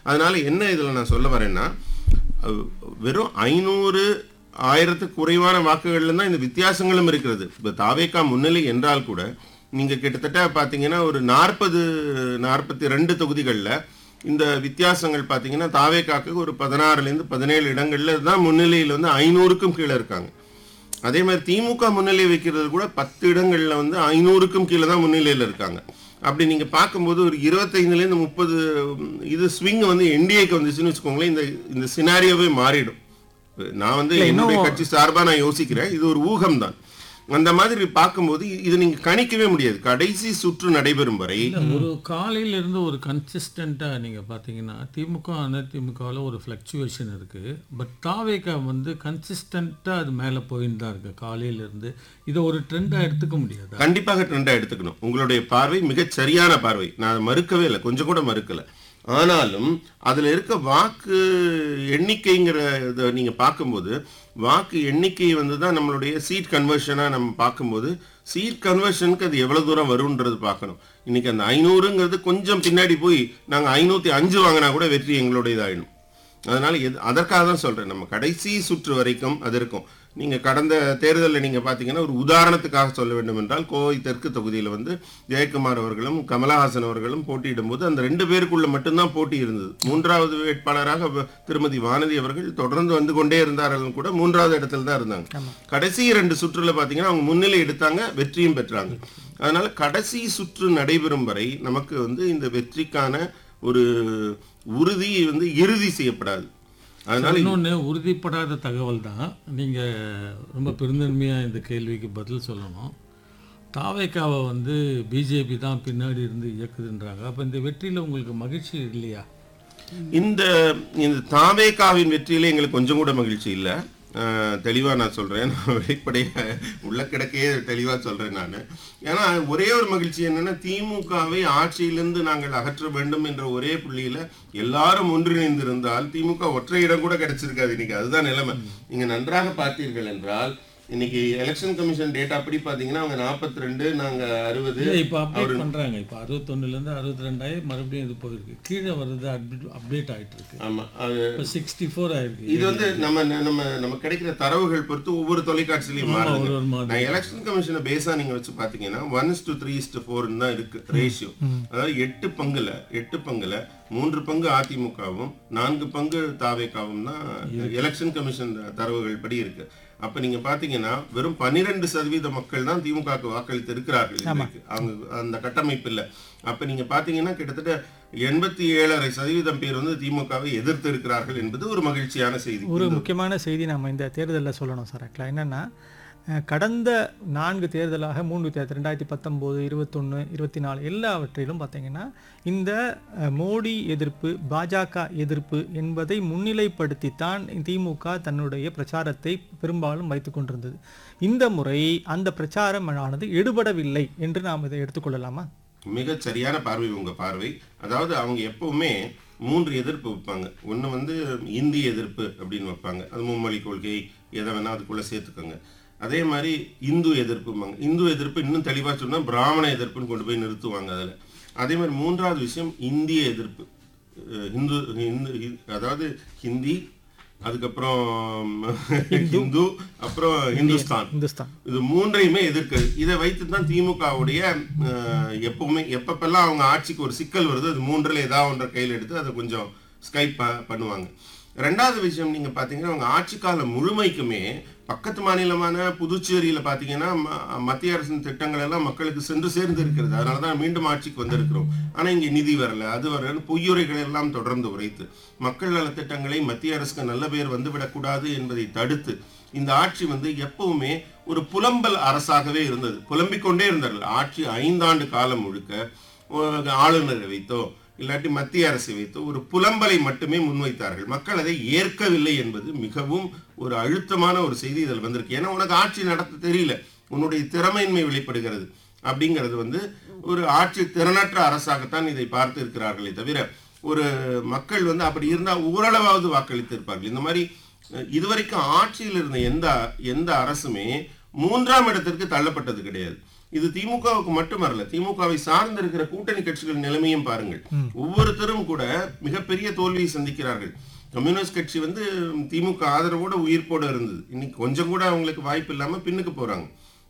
அதனால என்ன இதில் நான் சொல்ல வரேன்னா அஹ், வெறும் ஐநூறு ஆயிரத்துக்கு குறைவான வாக்குகள்ல தான் இந்த வித்தியாசங்களும் இருக்கிறது இப்போ தாவேக்கா முன்னிலை என்றால் கூட நீங்க கிட்டத்தட்ட பார்த்தீங்கன்னா ஒரு நாற்பது நாற்பத்தி ரெண்டு தொகுதிகளில் இந்த வித்தியாசங்கள் பார்த்தீங்கன்னா தாவேக்காக்கு ஒரு பதினாறுலேருந்து பதினேழு இடங்கள்ல தான் முன்னிலையில் வந்து ஐநூறுக்கும் கீழே இருக்காங்க அதே மாதிரி திமுக முன்னிலை வைக்கிறது கூட பத்து இடங்கள்ல வந்து ஐநூறுக்கும் கீழே தான் முன்னிலையில் இருக்காங்க அப்படி நீங்க பார்க்கும்போது ஒரு இருபத்தைந்துலேருந்து முப்பது இது ஸ்விங் வந்து என்டிஏக்கு வந்துச்சுன்னு வச்சுக்கோங்களேன் இந்த இந்த சினாரியோவே மாறிடும் நான் வந்து என்னுடைய கட்சி சார்பா நான் யோசிக்கிறேன் இது ஒரு ஊகம் தான் அந்த மாதிரி பார்க்கும்போது இது நீங்க கணிக்கவே முடியாது கடைசி சுற்று நடைபெறும் வரை இல்ல, ஒரு காலையில இருந்து ஒரு கன்சிஸ்டண்ட்டாக நீங்கள் பார்த்தீங்கன்னா திமுக அதிமுகவில் ஒரு ஃப்ளக்சுவேஷன் இருக்குது பட் தாவேக்கா வந்து கன்சிஸ்டண்ட்டாக அது மேலே போயின்னு தான் இருக்குது காலையிலேருந்து இதை ஒரு ட்ரெண்டாக எடுத்துக்க முடியாதா கண்டிப்பாக ட்ரெண்டா எடுத்துக்கணும் உங்களுடைய பார்வை மிகச் சரியான பார்வை நான் அதை மறுக்கவே இல்லை கொஞ்சம் கூட மறுக்கல ஆனாலும் அதுல இருக்க வாக்கு எண்ணிக்கைங்கிற இதை நீங்க பார்க்கும்போது வாக்கு எண்ணிக்கை வந்து தான் நம்மளுடைய சீட் கன்வர்ஷனா நம்ம பார்க்கும்போது சீட் கன்வர்ஷனுக்கு அது எவ்வளவு தூரம் வரும்ன்றது பார்க்கணும் இன்னைக்கு அந்த ஐநூறுங்கிறது கொஞ்சம் பின்னாடி போய் நாங்க ஐநூத்தி அஞ்சு வாங்கினா கூட வெற்றி எங்களுடையதாயிடும் அதனால எது அதற்காக தான் சொல்றேன் நம்ம கடைசி சுற்று வரைக்கும் அது இருக்கும் நீங்க கடந்த தேர்தலில் நீங்க பாத்தீங்கன்னா ஒரு உதாரணத்துக்காக சொல்ல வேண்டும் என்றால் கோவை தெற்கு தொகுதியில் வந்து ஜெயக்குமார் அவர்களும் கமலஹாசன் அவர்களும் போட்டியிடும் போது அந்த ரெண்டு பேருக்குள்ள மட்டும்தான் போட்டி இருந்தது மூன்றாவது வேட்பாளராக வ- திருமதி வானதி அவர்கள் தொடர்ந்து வந்து கொண்டே இருந்தார்கள் கூட மூன்றாவது இடத்துல தான் இருந்தாங்க கடைசி இரண்டு சுற்றுல பாத்தீங்கன்னா அவங்க முன்னிலை எடுத்தாங்க வெற்றியும் பெற்றாங்க அதனால கடைசி சுற்று நடைபெறும் வரை நமக்கு வந்து இந்த வெற்றிக்கான ஒரு உறுதி வந்து இறுதி செய்யப்படாது அதனால இன்னொன்று உறுதிப்படாத தகவல் தான் நீங்கள் ரொம்ப பெருந்தன்மையாக இந்த கேள்விக்கு பதில் சொல்லணும் தாவேக்காவை வந்து பிஜேபி தான் பின்னாடி இருந்து இயக்குதுன்றாங்க அப்போ இந்த வெற்றியில் உங்களுக்கு மகிழ்ச்சி இல்லையா இந்த இந்த தாவேகாவின் வெற்றியில எங்களுக்கு கொஞ்சம் கூட மகிழ்ச்சி இல்லை தெளிவா நான் சொல்றேன் நான் வெளிப்படைய உள்ள கிடக்கையே தெளிவா சொல்றேன் நான் ஏன்னா ஒரே ஒரு மகிழ்ச்சி என்னன்னா திமுகவை ஆட்சியிலிருந்து நாங்கள் அகற்ற வேண்டும் என்ற ஒரே புள்ளியில எல்லாரும் ஒன்றிணைந்திருந்தால் திமுக ஒற்றை இடம் கூட கிடைச்சிருக்காது இன்னைக்கு அதுதான் நிலைமை நீங்க நன்றாக பார்த்தீர்கள் என்றால் இன்னைக்கு எலெக்ஷன் கமிஷன் டேட்டா படி பாத்தீங்கன்னா அவங்க 42 ரெண்டு நாங்க அறுபது இல்லை இப்போ அப்டேட் பண்ணுறாங்க இப்போ அறுபத்தொன்னுலேருந்து அறுபத்தி ரெண்டாயி மறுபடியும் இது போயிருக்கு கீழே வருது அப்டேட் அப்டேட் ஆகிட்டு இருக்கு ஆமா அது இப்போ சிக்ஸ்டி ஃபோர் ஆயிருக்கு இது வந்து நம்ம நம்ம நம்ம கிடைக்கிற தரவுகள் பொறுத்து ஒவ்வொரு தொலைக்காட்சியிலையும் ஒரு மாறுது ஒரு மாதிரி நான் எலெக்ஷன் கமிஷனை பேஸா நீங்க வச்சு பாத்தீங்கன்னா one to three to four தான் இருக்கு ரேஷியோ அதாவது எட்டு பங்குல எட்டு பங்குல மூன்று பங்கு அதிமுகவும் நான்கு பங்கு தாவேக்காவும் தான் எலெக்ஷன் கமிஷன் தரவுகள் படி இருக்கு அப்ப நீங்க பாத்தீங்கன்னா வெறும் பன்னிரெண்டு சதவீத மக்கள் தான் திமுகவுக்கு வாக்களித்து இருக்கிறார்கள் இன்றைக்கு. அவங்க அந்த கட்டமைப்பு இல்ல அப்ப நீங்க பாத்தீங்கன்னா கிட்டத்தட்ட எண்பத்தி ஏழரை சதவீதம் பேர் வந்து திமுகவை எதிர்த்து இருக்கிறார்கள் என்பது ஒரு மகிழ்ச்சியான செய்தி ஒரு முக்கியமான செய்தி நம்ம இந்த தேர்தலில் சொல்லணும் சார் ஆக்சுவலாக என்னென்னா கடந்த நான்கு தேர்தலாக மூன்று தேர்தல் ரெண்டாயிரத்தி பத்தொம்போது இருபத்தொன்று இருபத்தி நாலு எல்லாவற்றிலும் பார்த்தீங்கன்னா இந்த அஹ், மோடி எதிர்ப்பு பாஜக எதிர்ப்பு என்பதை முன்னிலைப்படுத்தித்தான் திமுக தன்னுடைய பிரச்சாரத்தை பெரும்பாலும் வைத்து கொண்டிருந்தது இந்த முறை அந்த பிரச்சாரம் ஆனது எடுபடவில்லை என்று நாம் இதை எடுத்துக்கொள்ளலாமா மிகச் சரியான பார்வை உங்க பார்வை அதாவது அவங்க எப்பவுமே மூன்று எதிர்ப்பு வைப்பாங்க ஒண்ணு வந்து இந்திய எதிர்ப்பு அப்படின்னு வைப்பாங்க அது மும்மொழி கொள்கை எதை வேணா அதுக்குள்ள சேர்த்துக்கோங்க அதே மாதிரி இந்து எதிர்ப்பும்பாங்க இந்து எதிர்ப்பு இன்னும் தெளிவா சொன்னா பிராமண எதிர்ப்புன்னு கொண்டு போய் நிறுத்துவாங்க அதுல அதே மாதிரி மூன்றாவது விஷயம் இந்திய எதிர்ப்பு அஹ் இந்து இந்து இ- அதாவது ஹிந்தி அதுக்கப்புறம் ஹிந்து அப்புறம் இந்துஸ்தான் இந்துஸ்தான் இது மூன்றையுமே எதிர்க்குது இதை வைத்து தான் திமுகவுடைய அஹ், எப்பவுமே எப்பப்பெல்லாம் அவங்க ஆட்சிக்கு ஒரு சிக்கல் வருது அது மூன்றில் ஏதாவது ஒன்றை கையில் எடுத்து அதை கொஞ்சம் ஸ்கைப் பண்ணுவாங்க ரெண்டாவது விஷயம் நீங்க பாத்தீங்கன்னா அவங்க ஆட்சி காலம் முழுமைக்குமே பக்கத்து மாநிலமான புதுச்சேரியில பாத்தீங்கன்னா ம- மத்திய அரசின் திட்டங்கள் எல்லாம் மக்களுக்கு சென்று சேர்ந்து இருக்கிறது அதனால தான் மீண்டும் ஆட்சிக்கு வந்திருக்கிறோம் ஆனா இங்க நிதி வரல அது வரல பொய்யுரைகள் எல்லாம் தொடர்ந்து உரைத்து மக்கள் நலத்திட்டங்களை மத்திய அரசுக்கு நல்ல பேர் வந்துவிடக்கூடாது என்பதை தடுத்து இந்த ஆட்சி வந்து எப்பவுமே ஒரு புலம்பல் அரசாகவே இருந்தது புலம்பிக் கொண்டே இருந்தார்கள் ஆட்சி ஐந்தாண்டு காலம் முழுக்க ஒரு ஆளுநரை வைத்தோ இல்லாட்டி மத்திய அரசை வைத்தோ ஒரு புலம்பலை மட்டுமே முன்வைத்தார்கள் மக்கள் அதை ஏற்கவில்லை என்பது மிகவும் ஒரு அழுத்தமான ஒரு செய்தி இதில் வந்திருக்கு ஏன்னா உனக்கு ஆட்சி நடத்த தெரியல உன்னுடைய திறமையின்மை வெளிப்படுகிறது அப்படிங்கிறது வந்து ஒரு ஆட்சி திறனற்ற அரசாகத்தான் இதை பார்த்து இருக்கிறார்களே தவிர ஒரு மக்கள் வந்து அப்படி இருந்தால் ஓரளவாவது வாக்களித்திருப்பார்கள் இந்த மாதிரி அஹ், இதுவரைக்கும் ஆட்சியில் இருந்த எந்த எந்த அரசுமே மூன்றாம் இடத்திற்கு தள்ளப்பட்டது கிடையாது இது திமுகவுக்கு மட்டும் வரல திமுகவை சார்ந்து இருக்கிற கூட்டணி கட்சிகள் நிலைமையும் பாருங்கள் ஒவ்வொருத்தரும் கூட மிகப்பெரிய தோல்வியை சந்திக்கிறார்கள் கம்யூனிஸ்ட் கட்சி வந்து திமுக ஆதரவோட உயிர்ப்போட இருந்தது இன்னைக்கு கொஞ்சம் கூட அவங்களுக்கு வாய்ப்பு இல்லாம பின்னுக்கு போறாங்க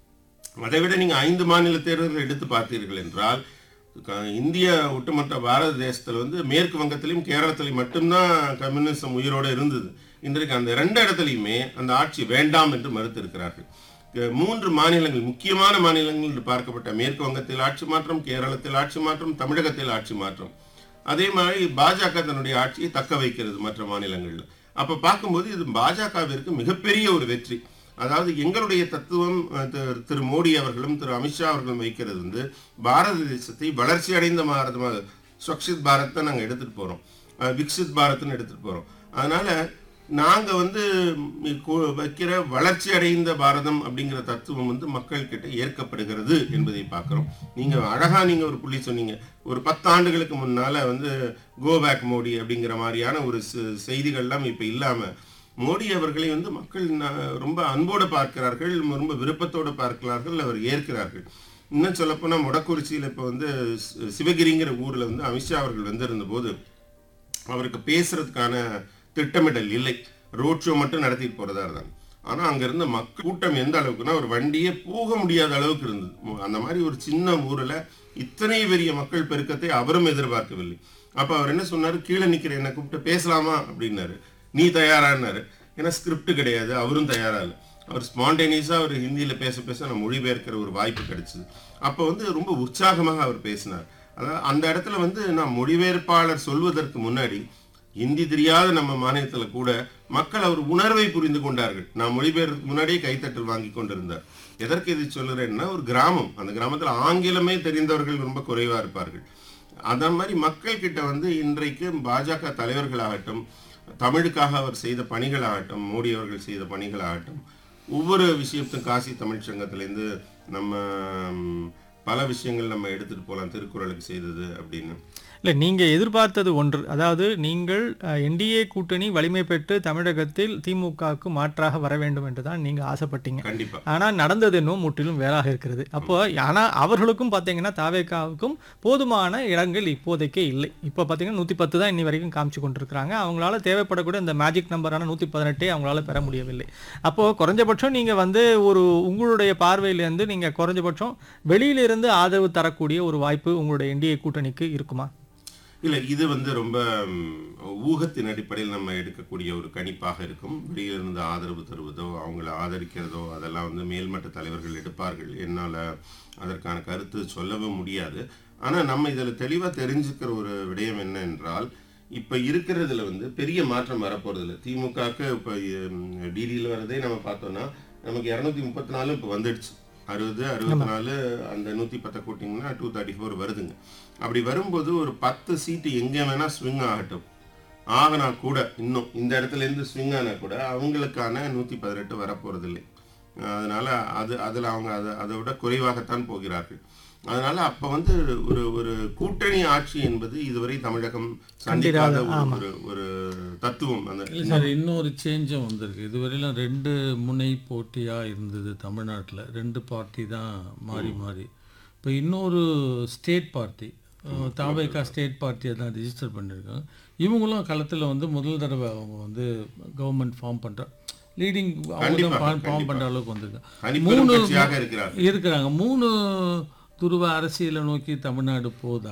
அதை விட நீங்க ஐந்து மாநில தேர்தல்கள் எடுத்து பார்த்தீர்கள் என்றால் க- இந்திய ஒட்டுமொத்த பாரத தேசத்துல வந்து மேற்கு வங்கத்திலையும் கேரளத்திலையும் மட்டும்தான் கம்யூனிசம் உயிரோட இருந்தது இன்றைக்கு அந்த ரெண்டு இடத்துலையுமே அந்த ஆட்சி வேண்டாம் என்று மறுத்திருக்கிறார்கள் க- மூன்று மாநிலங்கள் முக்கியமான மாநிலங்கள் என்று பார்க்கப்பட்ட மேற்கு வங்கத்தில் ஆட்சி மாற்றம் கேரளத்தில் ஆட்சி மாற்றம் தமிழகத்தில் ஆட்சி மாற்றம் அதே மாதிரி பாஜக தன்னுடைய ஆட்சியை தக்க வைக்கிறது மற்ற மாநிலங்கள்ல அப்ப பார்க்கும்போது இது பாஜகவிற்கு மிகப்பெரிய ஒரு வெற்றி அதாவது எங்களுடைய தத்துவம் அஹ், திரு- திரு மோடி அவர்களும் திரு அமித்ஷா அவர்களும் வைக்கிறது வந்து பாரத தேசத்தை வளர்ச்சி அடைந்த பாரதமாக ஸ்வக்ஷித் பாரத்தை நாங்க எடுத்துட்டு போறோம் அஹ், விக்சித் பாரத்னு எடுத்துட்டு போறோம் அதனால நாங்க வந்து ம், கு- வைக்கிற வளர்ச்சி அடைந்த பாரதம் அப்படிங்கிற தத்துவம் வந்து மக்கள் கிட்ட ஏற்கப்படுகிறது என்பதை பார்க்கிறோம் நீங்க அழகா நீங்க ஒரு புள்ளி சொன்னீங்க ஒரு பத்து ஆண்டுகளுக்கு முன்னால வந்து கோ பேக் மோடி அப்படிங்கிற மாதிரியான ஒரு செ- செய்திகள்லாம் இப்ப இல்லாம மோடி அவர்களை வந்து மக்கள் ந- ரொம்ப அன்போடு பார்க்கிறார்கள் ரொம்ப விருப்பத்தோடு பார்க்கிறார்கள் அவர் ஏற்கிறார்கள் இன்னும் சொல்லப்போனா முடக்குறிச்சியில் இப்போ வந்து சி- சிவகிரிங்கிற ஊர்ல வந்து அமித்ஷா அவர்கள் வந்திருந்த போது அவருக்கு பேசுறதுக்கான திட்டமிடல் இல்லை ரோட் ஷோ மட்டும் நடத்திட்டு போறதா இருந்தாங்க ஆனா அங்க இருந்த மக்கள் கூட்டம் எந்த அளவுக்குன்னா ஒரு வண்டியே போக முடியாத அளவுக்கு இருந்தது மு- அந்த மாதிரி ஒரு சின்ன ஊர்ல இத்தனை பெரிய மக்கள் பெருக்கத்தை அவரும் எதிர்பார்க்கவில்லை அப்ப அவர் என்ன சொன்னாரு கீழே நிக்கிற என்ன கூப்பிட்டு பேசலாமா அப்படின்னாரு நீ தயாரான்னாரு ஏன்னா ஸ்கிரிப்ட் கிடையாது அவரும் தயாரா இல்லை அவர் ஸ்பான்டேனியஸா அவர் ஹிந்தியில பேச பேச நான் மொழிபெயர்க்கிற ஒரு வாய்ப்பு கிடைச்சது அப்போ வந்து ரொம்ப உற்சாகமாக அவர் பேசினார் அதாவது அந்த இடத்துல வந்து நான் மொழிபெயர்ப்பாளர் சொல்வதற்கு முன்னாடி ஹிந்தி தெரியாத நம்ம மாநிலத்துல கூட மக்கள் அவர் உணர்வை புரிந்து கொண்டார்கள் நான் மொழிபெயர்க்கு முன்னாடியே கைத்தட்டல் வாங்கி கொண்டிருந்தார் எதற்கு இதை சொல்லுறேன்னா ஒரு கிராமம் அந்த கிராமத்துல ஆங்கிலமே தெரிந்தவர்கள் ரொம்ப குறைவா இருப்பார்கள் அந்த மாதிரி மக்கள் கிட்ட வந்து இன்றைக்கு பாஜக தலைவர்களாகட்டும் தமிழுக்காக அவர் செய்த பணிகளாகட்டும் மோடி அவர்கள் செய்த பணிகளாகட்டும் ஒவ்வொரு விஷயத்தும் காசி தமிழ் சங்கத்திலேருந்து நம்ம ம், பல விஷயங்கள் நம்ம எடுத்துட்டு போகலாம் திருக்குறளுக்கு செய்தது அப்படின்னு இல்லை நீங்கள் எதிர்பார்த்தது ஒன்று அதாவது நீங்கள் என்டிஏ கூட்டணி வலிமை பெற்று தமிழகத்தில் திமுகவுக்கு மாற்றாக வர வேண்டும் என்று தான் நீங்கள் ஆசைப்பட்டீங்க கண்டிப்பா ஆனால் நடந்தது இன்னும் முற்றிலும் வேறாக இருக்கிறது அப்போ ஆனால் அவர்களுக்கும் பார்த்தீங்கன்னா தாவேக்காவுக்கும் போதுமான இடங்கள் இப்போதைக்கே இல்லை இப்போ பார்த்தீங்கன்னா நூற்றி பத்து தான் இன்னி வரைக்கும் காமிச்சு கொண்டிருக்கிறாங்க அவங்களால தேவைப்படக்கூடிய இந்த மேஜிக் நம்பரான நூற்றி பதினெட்டே அவங்களால பெற முடியவில்லை அப்போது குறைஞ்சபட்சம் நீங்கள் வந்து ஒரு உங்களுடைய பார்வையிலேருந்து நீங்கள் குறைஞ்சபட்சம் வெளியிலிருந்து ஆதரவு தரக்கூடிய ஒரு வாய்ப்பு உங்களுடைய என்டிஏ கூட்டணிக்கு இருக்குமா இல்ல இது வந்து ரொம்ப ம், ஊகத்தின் அடிப்படையில் நம்ம எடுக்கக்கூடிய ஒரு கணிப்பாக இருக்கும் வெளியிலிருந்து ஆதரவு தருவதோ அவங்கள ஆதரிக்கிறதோ அதெல்லாம் வந்து மேல்மட்ட தலைவர்கள் எடுப்பார்கள் என்னால அதற்கான கருத்து சொல்லவும் முடியாது ஆனா நம்ம இதுல தெளிவா தெரிஞ்சுக்கிற ஒரு விடயம் என்ன என்றால் இப்ப இருக்கிறதுல வந்து பெரிய மாற்றம் வரப்போறது இல்லை திமுகக்கு இப்ப டிடியில் வரதே நம்ம பார்த்தோம்னா நமக்கு இரநூத்தி முப்பத்தி நாலு இப்போ வந்துடுச்சு அறுபது அறுபத்தி நாலு அந்த நூற்றி பத்தை கூட்டிங்கன்னா டூ தேர்ட்டி ஃபோர் வருதுங்க அப்படி வரும்போது ஒரு பத்து சீட்டு எங்கே வேணால் ஸ்விங் ஆகட்டும் ஆகினா கூட இன்னும் இந்த இடத்துல இருந்து ஸ்விங் ஆனா கூட அவங்களுக்கான நூற்றி பதினெட்டு வரப்போறதில்லை அதனால அது அதில் அவங்க அதை அதை விட குறைவாகத்தான் போகிறார்கள் அதனால அப்ப வந்து ஒரு ஒரு கூட்டணி ஆட்சி என்பது இதுவரை தமிழகம் சந்திக்காத ஒரு ஒரு ஒரு தத்துவம் அந்த இல்லை சார் இன்னொரு சேஞ்சும் வந்திருக்கு இதுவரையிலும் ரெண்டு முனை போட்டியாக இருந்தது தமிழ்நாட்டில் ரெண்டு பார்ட்டி தான் மாறி மாறி இப்போ இன்னொரு ஸ்டேட் பார்ட்டி தாவேக்கா ஸ்டேட் பார்ட்டியை தான் ரிஜிஸ்டர் பண்ணியிருக்காங்க இவங்களும் களத்தில் வந்து முதல் தடவை அவங்க வந்து கவர்மெண்ட் ஃபார்ம் பண்ணுற லீடிங் அவங்க தான் ஃபார்ம் பண்ணுற அளவுக்கு வந்திருக்காங்க தனிப்பெரும் கட்சியாக இருக்கிறார் இருக்கிறாங்க மூணு துருவ அரசியலை நோக்கி தமிழ்நாடு போதா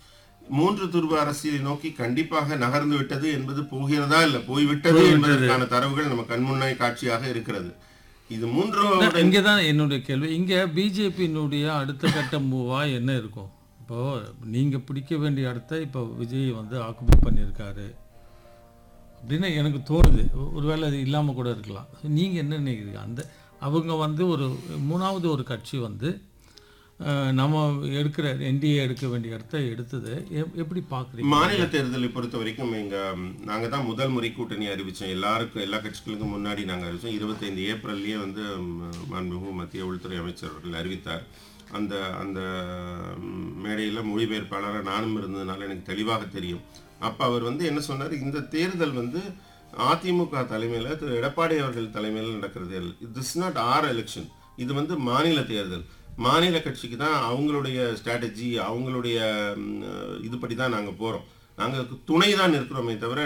மூன்று துருவ அரசியலை நோக்கி கண்டிப்பாக நகர்ந்து விட்டது என்பது போகிறதா இல்ல போய்விட்டது என்பதற்கான தரவுகள் நம்ம கண்முன்னே காட்சியாக இருக்கிறது இது மூன்றோட இங்கே தான் என்னுடைய கேள்வி இங்கே பிஜேபியினுடைய அடுத்த கட்ட மூவா என்ன இருக்கும் இப்போ நீங்கள் பிடிக்க வேண்டிய இடத்த இப்போ விஜய் வந்து ஆக்குபை பண்ணியிருக்காரு அப்படின்னு எனக்கு தோணுது ஒ- ஒருவேளை அது இல்லாமல் கூட இருக்கலாம் நீங்கள் என்ன நினைக்கிறீங்க அந்த அவங்க வந்து ஒரு மூணாவது ஒரு கட்சி வந்து அஹ், நம்ம எடுக்கிற என்டிஏ எடுக்க வேண்டிய இடத்த எடுத்தது எப்- எப்படி பார்க்குறீங்க மாநில தேர்தலை பொறுத்த வரைக்கும் எங்க ம், நாங்க தான் முதல் முறை கூட்டணி அறிவிச்சோம் எல்லாருக்கும் எல்லா கட்சிகளுக்கும் முன்னாடி நாங்க அறிவிச்சோம் இருபத்தைந்து ஏப்ரல்லையே வந்து ம், மாண்புமிகு மத்திய உள்துறை அமைச்சர் அவர்கள் அறிவித்தார் அந்த அந்த ம், மேடையில மொழிபெயர்ப்பாளராக நானும் இருந்ததுனால எனக்கு தெளிவாக தெரியும் அப்ப அவர் வந்து என்ன சொன்னார் இந்த தேர்தல் வந்து அதிமுக தலைமையில திரு எடப்பாடி அவர்கள் தலைமையில் நடக்கிற தேர்தல் திஸ் நாட் ஆர் எலெக்ஷன் இது வந்து மாநில தேர்தல் மாநில கட்சிக்கு தான் அவங்களுடைய ஸ்ட்ராட்டஜி அவங்களுடைய ம், இதுபடி தான் நாங்கள் போகிறோம் நாங்கள் துணை தான் இருக்கிறோமே தவிர